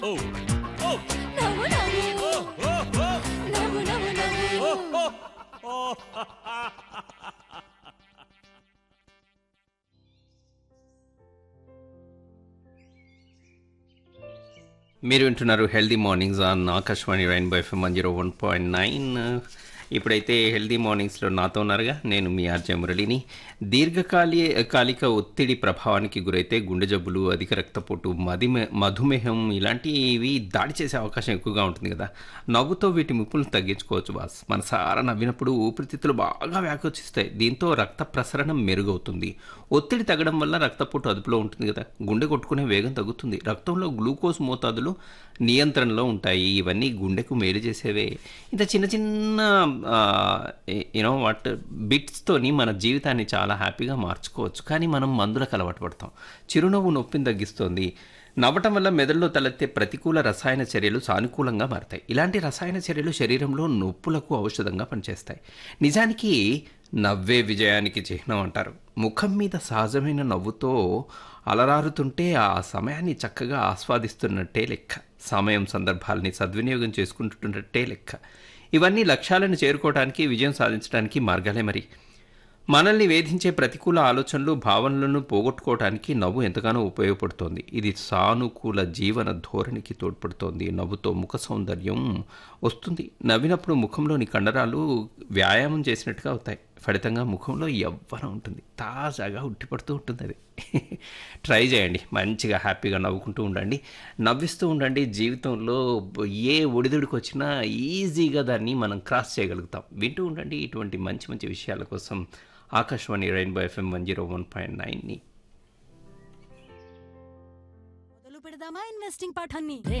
ఓ ఓ నవ్వు నవ్వు ఓ ఓ నవ్వు నవ్వు నవ్వు ఓ మీరు వింటున్నారు healthy mornings on Akashvani rainbow FM one zero one point nine ఇప్పుడైతే హెల్దీ మార్నింగ్స్లో నాతో ఉన్నారుగా నేను మీ ఆర్జే మురళిని దీర్ఘకాలి కాలిక ఒత్తిడి ప్రభావానికి గురైతే గుండె జబ్బులు అధిక రక్తపోటు మదిమే మధుమేహం ఇలాంటివి దాడి చేసే అవకాశం ఎక్కువగా ఉంటుంది కదా నవ్వుతో వీటి ముప్పులను తగ్గించుకోవచ్చు బాస్ మన సారా నవ్వినప్పుడు ఊపిరితిత్తులు బాగా వ్యాకోచిస్తాయి దీంతో రక్త ప్రసరణ మెరుగవుతుంది ఒత్తిడి తగ్గడం వల్ల రక్తపోటు అదుపులో ఉంటుంది కదా గుండె కొట్టుకునే వేగం తగ్గుతుంది రక్తంలో గ్లూకోజ్ మోతాదులు నియంత్రణలో ఉంటాయి ఇవన్నీ గుండెకు మేలు చేసేవే ఇంత చిన్న చిన్న యూనో వాట్ బిట్స్తోని మన జీవితాన్ని చాలా హ్యాపీగా మార్చుకోవచ్చు కానీ మనం మందులకు అలవాటు పడతాం చిరునవ్వు నొప్పిని తగ్గిస్తుంది నవ్వటం వల్ల మెదడులో తలెత్తే ప్రతికూల రసాయన చర్యలు సానుకూలంగా మారతాయి ఇలాంటి రసాయన చర్యలు శరీరంలో నొప్పులకు ఔషధంగా పనిచేస్తాయి నిజానికి నవ్వే విజయానికి చిహ్నం అంటారు ముఖం మీద సహజమైన నవ్వుతో అలరారుతుంటే ఆ సమయాన్ని చక్కగా ఆస్వాదిస్తున్నట్టే లెక్క సమయం సందర్భాలని సద్వినియోగం చేసుకుంటున్నట్టే లెక్క ఇవన్నీ లక్ష్యాలను చేరుకోవడానికి విజయం సాధించడానికి మార్గాలే మరి మనల్ని వేధించే ప్రతికూల ఆలోచనలు భావనలను పోగొట్టుకోవడానికి నవ్వు ఎంతగానో ఉపయోగపడుతోంది ఇది సానుకూల జీవన ధోరణికి తోడ్పడుతోంది నవ్వుతో ముఖ సౌందర్యం వస్తుంది నవ్వినప్పుడు ముఖంలోని కండరాలు వ్యాయామం చేసినట్టుగా అవుతాయి ఫలితంగా ముఖంలో యవ్వనం ఉంటుంది తాజాగా ఉట్టిపడుతూ ఉంటుంది అది ట్రై చేయండి మంచిగా హ్యాపీగా నవ్వుకుంటూ ఉండండి నవ్విస్తూ ఉండండి జీవితంలో ఏ ఒడిదుడికి వచ్చినా ఈజీగా దాన్ని మనం క్రాస్ చేయగలుగుతాం వింటూ ఉండండి ఇటువంటి మంచి మంచి విషయాల కోసం Akashvani rainbow FM one zero one point నైన్ని మొదలు పెడదామా ఇన్వెస్టింగ్ పాఠాన్ని